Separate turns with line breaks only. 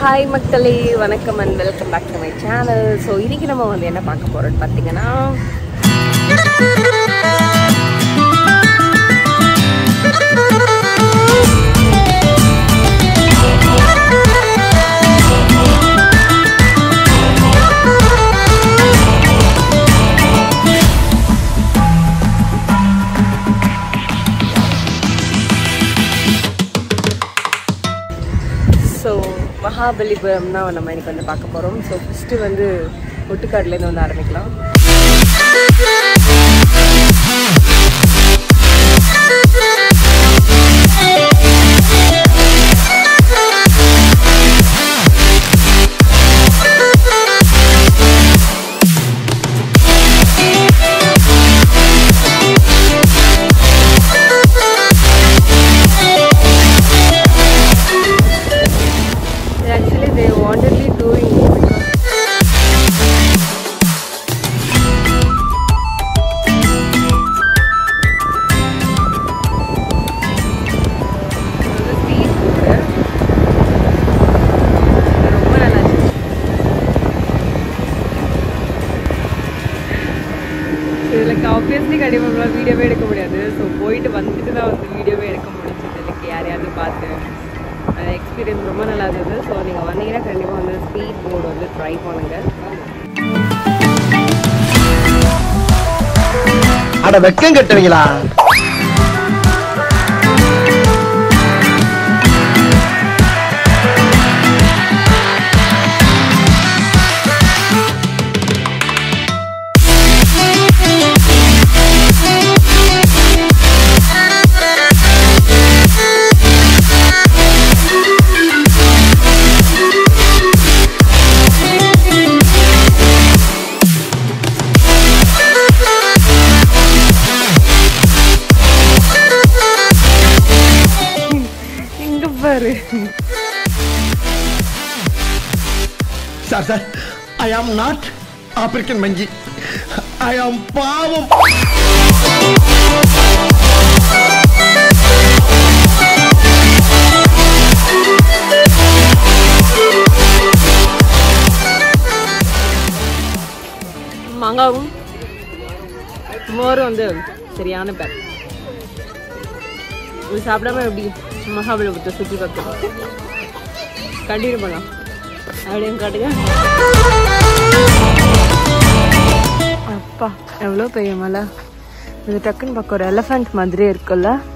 hi மக்களே வணக்கம் and welcome back to my channel so இன்னைக்கு நம்ம வந்து என்ன பார்க்க போறோம்னு பார்த்தீங்கன்னா ஸோ மகாபலிபுரம் தான் நம்ம இன்னைக்கு வந்து பார்க்க போகிறோம் ஸோ ஃபஸ்ட்டு வந்து ஒட்டுக்காடுலேருந்து வந்து ஆரம்பிக்கலாம் ஆக்சுவலி தே வாண்டட்லி டூயிங் ரொம்ப நல்லா இருந்துச்சு இதில் ஆப்வியஸ்லி கண்டிப்பாக நம்மளால் வீடியோவே எடுக்க முடியாது ஸோ போயிட்டு வந்துட்டு தான் வந்து வீடியோவே எடுக்க முடிஞ்சது எனக்கு யாரையாவது பார்த்து அந்த எக்ஸ்பீரியன்ஸ் ரொம்ப நல்லா இருந்தது ஸோ நீங்கள் வந்தீங்கன்னா கண்டிப்பாக வந்து ஸ்பீட் போர்டு வந்து ட்ரை பண்ணுங்கள்
அட வெக்கம் கட்டுவீங்களா
இங்கே பாரு
sir sir I am not African மஞ்சி ஐ ஆம் பாவம்
மாங்காவும் மோரும் வந்து சரியான பேக் இது சாப்பிடாம எப்படி மகாபலிபுரத்தை சுற்றி பார்க்கலாம் கண்டினியூ பண்ணலாம் அப்படின்னு காட்டுங்க அப்பா எவ்வளோ பெரிய மலை இது டக்குன்னு பார்க்க ஒரு எலஃபண்ட் மாதிரியே இருக்குல்ல